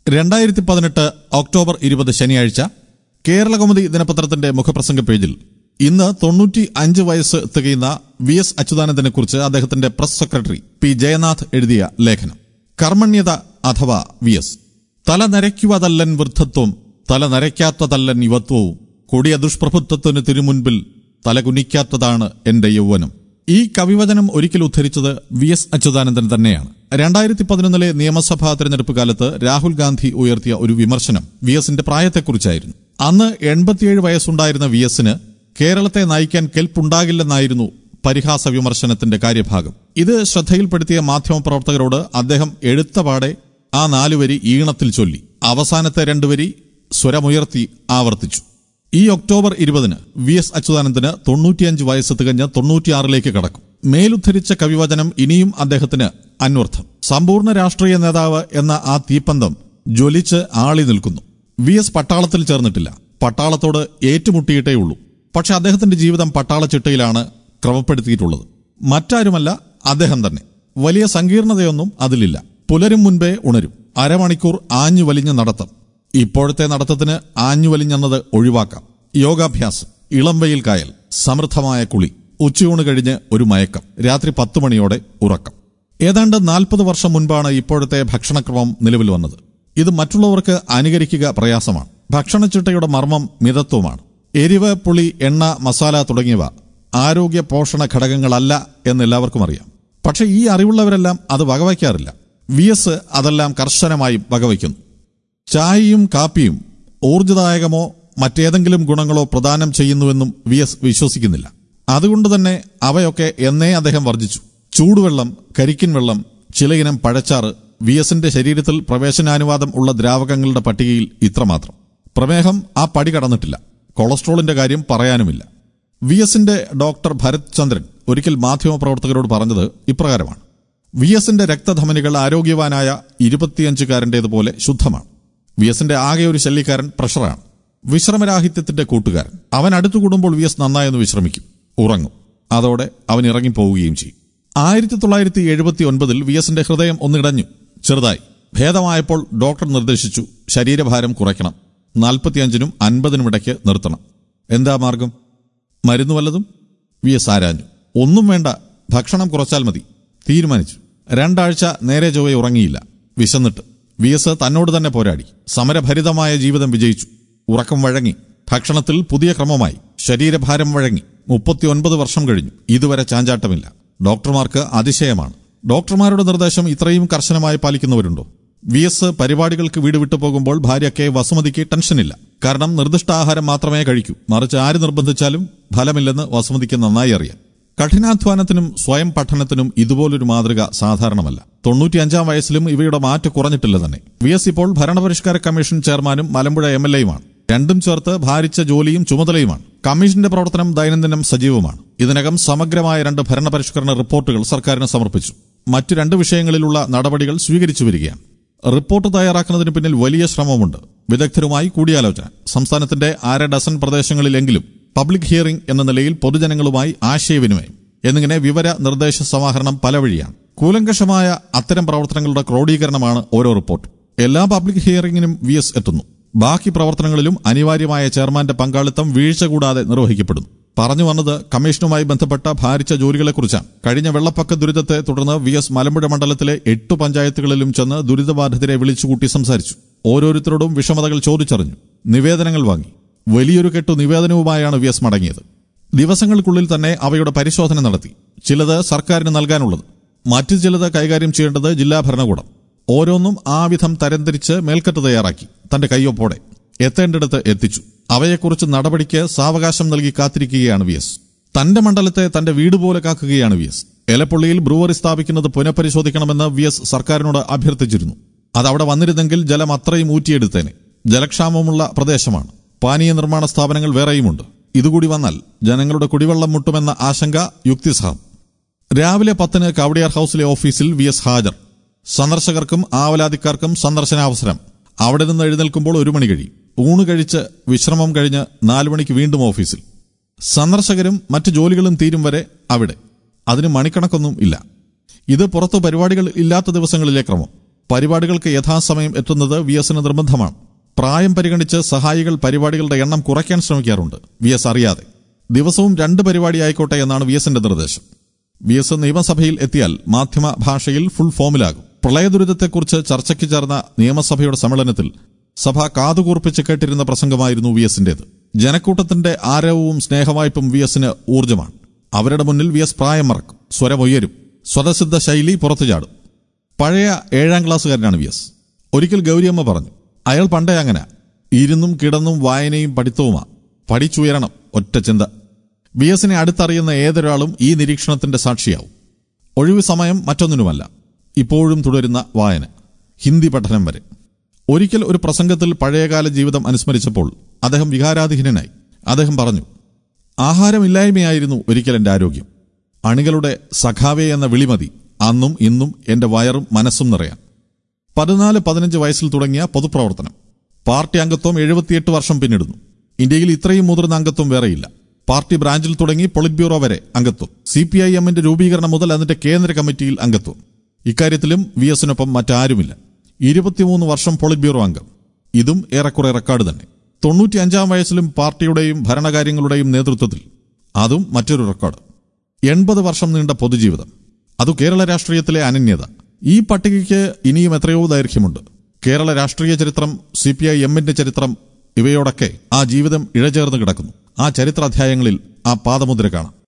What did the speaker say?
രണ്ടായിരത്തി പതിനെട്ട് ഒക്ടോബർ ഇരുപത് ശനിയാഴ്ച കേരളകൗമുദി ദിനപത്രത്തിന്റെ മുഖപ്രസംഗ പേജിൽ ഇന്ന് തൊണ്ണൂറ്റി അഞ്ച് വയസ്സ് തികയുന്ന വി എസ് അച്യുതാനന്ദനെ കുറിച്ച് അദ്ദേഹത്തിന്റെ പ്രസ് സെക്രട്ടറി പി ജയനാഥ് എഴുതിയ ലേഖനം കർമ്മണ്യത അഥവാ വി എസ് തല നരയ്ക്കുവതല്ലൻ വൃദ്ധത്വം തല നരയ്ക്കാത്തതല്ലൻ യുവത്വവും കൊടിയ ദുഷ്പ്രഭുത്വത്തിന് തിരുമുൻപിൽ തലകുനിക്കാത്തതാണ് എന്റെ യൗവനം ഈ കവിവചനം ഒരിക്കൽ ഉദ്ധരിച്ചത് വി എസ് അച്യുതാനന്ദൻ തന്നെയാണ് രണ്ടായിരത്തി പതിനൊന്നിലെ നിയമസഭാ തെരഞ്ഞെടുപ്പ് കാലത്ത് രാഹുൽ ഗാന്ധി ഉയർത്തിയ ഒരു വിമർശനം വി എസിന്റെ പ്രായത്തെക്കുറിച്ചായിരുന്നു അന്ന് എൺപത്തിയേഴ് വയസ്സുണ്ടായിരുന്ന വി എസിന് കേരളത്തെ നയിക്കാൻ കെൽപ്പുണ്ടാകില്ലെന്നായിരുന്നു പരിഹാസ വിമർശനത്തിന്റെ കാര്യഭാഗം ഇത് ശ്രദ്ധയിൽപ്പെടുത്തിയ മാധ്യമപ്രവർത്തകരോട് അദ്ദേഹം എഴുത്തപാടെ ആ നാലുവരി ഈണത്തിൽ ചൊല്ലി അവസാനത്തെ രണ്ടുവരി സ്വരമുയർത്തി ആവർത്തിച്ചു ഈ ഒക്ടോബർ ഇരുപതിന് വി എസ് അച്യുതാനന്ദന് തൊണ്ണൂറ്റിയഞ്ച് വയസ്സ് തികഞ്ഞ് തൊണ്ണൂറ്റിയാറിലേക്ക് കടക്കും മേലുദ്ധരിച്ച കവിവചനം ഇനിയും അദ്ദേഹത്തിന് അന്വർത്ഥം സമ്പൂർണ്ണ രാഷ്ട്രീയ നേതാവ് എന്ന ആ തീപ്പന്തം ജ്വലിച്ച് ആളി നിൽക്കുന്നു വി എസ് പട്ടാളത്തിൽ ചേർന്നിട്ടില്ല പട്ടാളത്തോട് ഏറ്റുമുട്ടിയിട്ടേ ഉള്ളൂ പക്ഷെ അദ്ദേഹത്തിന്റെ ജീവിതം പട്ടാള ചിട്ടയിലാണ് ക്രമപ്പെടുത്തിയിട്ടുള്ളത് മറ്റാരുമല്ല അദ്ദേഹം തന്നെ വലിയ സങ്കീർണതയൊന്നും അതിലില്ല പുലരും മുൻപേ ഉണരും അരമണിക്കൂർ ആഞ്ഞു വലിഞ്ഞ നടത്തം ഇപ്പോഴത്തെ നടത്തത്തിന് ആഞ്ഞു വലിഞ്ഞെന്നത് ഒഴിവാക്കാം യോഗാഭ്യാസം ഇളം വെയിൽ കായൽ സമൃദ്ധമായ കുളി ഉച്ചയൂണ് കഴിഞ്ഞ് ഒരു മയക്കം രാത്രി പത്ത് മണിയോടെ ഉറക്കം ഏതാണ്ട് നാൽപ്പത് വർഷം മുൻപാണ് ഇപ്പോഴത്തെ ഭക്ഷണക്രമം നിലവിൽ വന്നത് ഇത് മറ്റുള്ളവർക്ക് അനുകരിക്കുക പ്രയാസമാണ് ഭക്ഷണച്ചിട്ടയുടെ മർമ്മം മിതത്വമാണ് എരിവ് പുളി എണ്ണ മസാല തുടങ്ങിയവ ആരോഗ്യ പോഷണ ഘടകങ്ങളല്ല എന്ന് എല്ലാവർക്കും അറിയാം പക്ഷെ ഈ അറിവുള്ളവരെല്ലാം അത് വകവയ്ക്കാറില്ല വി എസ് അതെല്ലാം കർശനമായും വകവയ്ക്കുന്നു ചായയും കാപ്പിയും ഊർജ്ജദായകമോ മറ്റേതെങ്കിലും ഗുണങ്ങളോ പ്രദാനം ചെയ്യുന്നുവെന്നും വി എസ് വിശ്വസിക്കുന്നില്ല അതുകൊണ്ട് തന്നെ അവയൊക്കെ എന്നേ അദ്ദേഹം വർജിച്ചു ചൂടുവെള്ളം കരിക്കിൻ വെള്ളം ചിലയിനം പഴച്ചാറ് വി എസിന്റെ ശരീരത്തിൽ പ്രവേശനാനുവാദം ഉള്ള ദ്രാവകങ്ങളുടെ പട്ടികയിൽ ഇത്രമാത്രം പ്രമേഹം ആ പടി കടന്നിട്ടില്ല കൊളസ്ട്രോളിന്റെ കാര്യം പറയാനുമില്ല വി എസിന്റെ ഡോക്ടർ ഭരത് ചന്ദ്രൻ ഒരിക്കൽ മാധ്യമപ്രവർത്തകരോട് പറഞ്ഞത് ഇപ്രകാരമാണ് വി എസിന്റെ രക്തധമനികൾ ആരോഗ്യവാനായ ഇരുപത്തിയഞ്ചുകാരന്റേതുപോലെ ശുദ്ധമാണ് വി എസിന്റെ ആകെ ഒരു ശല്യക്കാരൻ പ്രഷറാണ് വിശ്രമരാഹിത്യത്തിന്റെ കൂട്ടുകാരൻ അവൻ അടുത്തുകൂടുമ്പോൾ വി എസ് നന്നായെന്ന് വിശ്രമിക്കും ഉറങ്ങും അതോടെ അവൻ ഇറങ്ങിപ്പോവുകയും ചെയ്യും ആയിരത്തി തൊള്ളായിരത്തി എഴുപത്തി ഒൻപതിൽ വി എസിന്റെ ഹൃദയം ഒന്നിടഞ്ഞു ചെറുതായി ഭേദമായപ്പോൾ ഡോക്ടർ നിർദ്ദേശിച്ചു ശരീരഭാരം കുറയ്ക്കണം നാൽപ്പത്തിയഞ്ചിനും അൻപതിനും ഇടയ്ക്ക് നിർത്തണം എന്താ മാർഗം മരുന്ന് വല്ലതും വി എസ് ആരാഞ്ഞു ഒന്നും വേണ്ട ഭക്ഷണം കുറച്ചാൽ മതി തീരുമാനിച്ചു രണ്ടാഴ്ച നേരെ ചൊവ്വെ ഉറങ്ങിയില്ല വിശന്നിട്ട് വി എസ് തന്നോട് തന്നെ പോരാടി സമരഭരിതമായ ജീവിതം വിജയിച്ചു ഉറക്കം വഴങ്ങി ഭക്ഷണത്തിൽ പുതിയ ക്രമമായി ശരീരഭാരം വഴങ്ങി മുപ്പത്തിയൊൻപത് വർഷം കഴിഞ്ഞു ഇതുവരെ ചാഞ്ചാട്ടമില്ല ഡോക്ടർമാർക്ക് അതിശയമാണ് ഡോക്ടർമാരുടെ നിർദ്ദേശം ഇത്രയും കർശനമായി പാലിക്കുന്നവരുണ്ടോ വി എസ് പരിപാടികൾക്ക് വീട് വിട്ടു പോകുമ്പോൾ ഭാര്യയ്ക്ക് വസുമതിക്ക് ടെൻഷനില്ല കാരണം നിർദ്ദിഷ്ട ആഹാരം മാത്രമേ കഴിക്കൂ മറിച്ച് ആര് നിർബന്ധിച്ചാലും ഫലമില്ലെന്ന് വസുമതിക്ക് നന്നായി അറിയാം കഠിനാധ്വാനത്തിനും സ്വയം പഠനത്തിനും ഇതുപോലൊരു മാതൃക സാധാരണമല്ല തൊണ്ണൂറ്റിയഞ്ചാം വയസ്സിലും ഇവയുടെ മാറ്റ് കുറഞ്ഞിട്ടില്ല തന്നെ വി എസ് ഇപ്പോൾ ഭരണപരിഷ്കാര കമ്മീഷൻ ചെയർമാനും മലമ്പുഴ എം എൽ എയുമാണ് രണ്ടും ചേർത്ത് ഭാരിച്ച ജോലിയും ചുമതലയുമാണ് കമ്മീഷന്റെ പ്രവർത്തനം ദൈനംദിനം സജീവമാണ് ഇതിനകം സമഗ്രമായ രണ്ട് ഭരണപരിഷ്കരണ റിപ്പോർട്ടുകൾ സർക്കാരിന് സമർപ്പിച്ചു മറ്റു രണ്ട് വിഷയങ്ങളിലുള്ള നടപടികൾ സ്വീകരിച്ചു വരികയാണ് റിപ്പോർട്ട് തയ്യാറാക്കുന്നതിന് പിന്നിൽ വലിയ ശ്രമമുണ്ട് വിദഗ്ധരുമായി കൂടിയാലോചന സംസ്ഥാനത്തിന്റെ അര ഡസൻ പ്രദേശങ്ങളിലെങ്കിലും പബ്ലിക് ഹിയറിംഗ് എന്ന നിലയിൽ പൊതുജനങ്ങളുമായി ആശയവിനിമയം എന്നിങ്ങനെ വിവര നിർദ്ദേശ സമാഹരണം പല വഴിയാണ് കൂലങ്കഷമായ അത്തരം പ്രവർത്തനങ്ങളുടെ ക്രോഡീകരണമാണ് ഓരോ റിപ്പോർട്ട് എല്ലാ പബ്ലിക് ഹിയറിംഗിനും വി എസ് എത്തുന്നു ബാക്കി പ്രവർത്തനങ്ങളിലും അനിവാര്യമായ ചെയർമാന്റെ പങ്കാളിത്തം വീഴ്ച കൂടാതെ നിർവഹിക്കപ്പെടുന്നു പറഞ്ഞു വന്നത് കമ്മീഷനുമായി ബന്ധപ്പെട്ട ഭാരിച്ച ജോലികളെക്കുറിച്ചാണ് കഴിഞ്ഞ വെള്ളപ്പൊക്ക ദുരിതത്തെ തുടർന്ന് വി എസ് മലമ്പുഴ മണ്ഡലത്തിലെ എട്ടു പഞ്ചായത്തുകളിലും ചെന്ന് ദുരിതബാധിതരെ വിളിച്ചുകൂട്ടി സംസാരിച്ചു ഓരോരുത്തരോടും വിഷമതകൾ ചോദിച്ചറിഞ്ഞു നിവേദനങ്ങൾ വാങ്ങി വലിയൊരു കെട്ടു നിവേദനവുമായാണ് വി എസ് മടങ്ങിയത് ദിവസങ്ങൾക്കുള്ളിൽ തന്നെ അവയുടെ പരിശോധന നടത്തി ചിലത് സർക്കാരിന് നൽകാനുള്ളത് മറ്റു ചിലത് കൈകാര്യം ചെയ്യേണ്ടത് ജില്ലാ ഭരണകൂടം ഓരോന്നും ആ വിധം തരംതിരിച്ച് മേൽക്കറ്റ് തയ്യാറാക്കി തന്റെ കയ്യൊപ്പോടെ എത്തേണ്ടിടത്ത് എത്തിച്ചു അവയെക്കുറിച്ച് നടപടിക്ക് സാവകാശം നൽകി കാത്തിരിക്കുകയാണ് വി എസ് തന്റെ മണ്ഡലത്തെ തന്റെ വീട് പോലെ കാക്കുകയാണ് വി എസ് എലപ്പള്ളിയിൽ ബ്രൂവറി സ്ഥാപിക്കുന്നത് പുനഃപരിശോധിക്കണമെന്ന് വി എസ് സർക്കാരിനോട് അഭ്യർത്ഥിച്ചിരുന്നു അതവിടെ വന്നിരുന്നെങ്കിൽ ജലം അത്രയും ഊറ്റിയെടുത്തേനെ ജലക്ഷാമമുള്ള പ്രദേശമാണ് പാനീയ നിർമ്മാണ സ്ഥാപനങ്ങൾ വേറെയുമുണ്ട് ഇതുകൂടി വന്നാൽ ജനങ്ങളുടെ കുടിവെള്ളം മുട്ടുമെന്ന ആശങ്ക യുക്തിസഹം രാവിലെ പത്തിന് കവടിയാർ ഹൌസിലെ ഓഫീസിൽ വി എസ് ഹാജർ സന്ദർശകർക്കും ആവലാതിക്കാർക്കും സന്ദർശനാവസരം അവിടെ നിന്ന് എഴുന്നേൽക്കുമ്പോൾ ഒരു മണി കഴിയും ഊണ് കഴിച്ച് വിശ്രമം കഴിഞ്ഞ് നാലു മണിക്ക് വീണ്ടും ഓഫീസിൽ സന്ദർശകരും മറ്റു ജോലികളും തീരും വരെ അവിടെ അതിന് മണിക്കണക്കൊന്നും ഇല്ല ഇത് പുറത്ത് പരിപാടികൾ ഇല്ലാത്ത ദിവസങ്ങളിലെ ക്രമം പരിപാടികൾക്ക് യഥാസമയം എത്തുന്നത് വി എസിന് നിർബന്ധമാണ് പ്രായം പരിഗണിച്ച് സഹായികൾ പരിപാടികളുടെ എണ്ണം കുറയ്ക്കാൻ ശ്രമിക്കാറുണ്ട് വി എസ് അറിയാതെ ദിവസവും രണ്ട് പരിപാടി ആയിക്കോട്ടെ എന്നാണ് വി എസിന്റെ നിർദ്ദേശം വി എസ് നിയമസഭയിൽ എത്തിയാൽ മാധ്യമ ഭാഷയിൽ ഫുൾ ഫോമിലാകും പ്രളയദുരിതത്തെക്കുറിച്ച് ചർച്ചയ്ക്ക് ചേർന്ന നിയമസഭയുടെ സമ്മേളനത്തിൽ സഭ കാതുകൂർപ്പിച്ച് കേട്ടിരുന്ന പ്രസംഗമായിരുന്നു വി എസിന്റേത് ജനക്കൂട്ടത്തിന്റെ ആരവവും സ്നേഹവായ്പും വി എസിന് ഊർജ്ജമാണ് അവരുടെ മുന്നിൽ വി എസ് പ്രായം മറക്കും സ്വരമുയരും സ്വതസിദ്ധ ശൈലി പുറത്തു ചാടും പഴയ ഏഴാം ക്ലാസ്സുകാരനാണ് വി എസ് ഒരിക്കൽ ഗൗരിയമ്മ പറഞ്ഞു അയാൾ പണ്ടേ അങ്ങനെ ഇരുന്നും കിടന്നും വായനയും പഠിത്തവുമാ പഠിച്ചുയരണം ഒറ്റ ചിന്ത വി എസിനെ അടുത്തറിയുന്ന ഏതൊരാളും ഈ നിരീക്ഷണത്തിന്റെ സാക്ഷിയാവും ഒഴിവു സമയം മറ്റൊന്നിനുമല്ല ഇപ്പോഴും തുടരുന്ന വായന ഹിന്ദി പഠനം വരെ ഒരിക്കൽ ഒരു പ്രസംഗത്തിൽ പഴയകാല ജീവിതം അനുസ്മരിച്ചപ്പോൾ അദ്ദേഹം വികാരാധീനനായി അദ്ദേഹം പറഞ്ഞു ആഹാരമില്ലായ്മയായിരുന്നു ഒരിക്കൽ എന്റെ ആരോഗ്യം അണികളുടെ സഖാവേ എന്ന വിളിമതി അന്നും ഇന്നും എന്റെ വയറും മനസ്സും നിറയാൻ പതിനാല് പതിനഞ്ച് വയസ്സിൽ തുടങ്ങിയ പൊതുപ്രവർത്തനം പാർട്ടി അംഗത്വം എഴുപത്തിയെട്ട് വർഷം പിന്നിടുന്നു ഇന്ത്യയിൽ ഇത്രയും മുതിർന്ന അംഗത്വം വേറെയില്ല പാർട്ടി ബ്രാഞ്ചിൽ തുടങ്ങി പൊളിറ്റ് ബ്യൂറോ വരെ അംഗത്വം സി പി ഐ എമ്മിന്റെ രൂപീകരണം മുതൽ അതിന്റെ കേന്ദ്ര കമ്മിറ്റിയിൽ അംഗത്വം ഇക്കാര്യത്തിലും വി എസിനൊപ്പം മറ്റാരുമില്ല ഇരുപത്തിമൂന്ന് വർഷം പൊളിറ്റ് ബ്യൂറോ അംഗം ഇതും ഏറെക്കുറെ റെക്കോർഡ് തന്നെ തൊണ്ണൂറ്റിയഞ്ചാം വയസ്സിലും പാർട്ടിയുടെയും ഭരണകാര്യങ്ങളുടെയും നേതൃത്വത്തിൽ അതും മറ്റൊരു റെക്കോർഡ് എൺപത് വർഷം നീണ്ട പൊതുജീവിതം അത് കേരള രാഷ്ട്രീയത്തിലെ അനന്യത ഈ പട്ടികയ്ക്ക് ഇനിയും എത്രയോ ദൈർഘ്യമുണ്ട് കേരള രാഷ്ട്രീയ ചരിത്രം സി പി ഐ എമ്മിന്റെ ചരിത്രം ഇവയോടൊക്കെ ആ ജീവിതം ഇഴചേർന്ന് കിടക്കുന്നു ആ ചരിത്രാധ്യായങ്ങളിൽ ആ പാദമുദ്ര കാണാം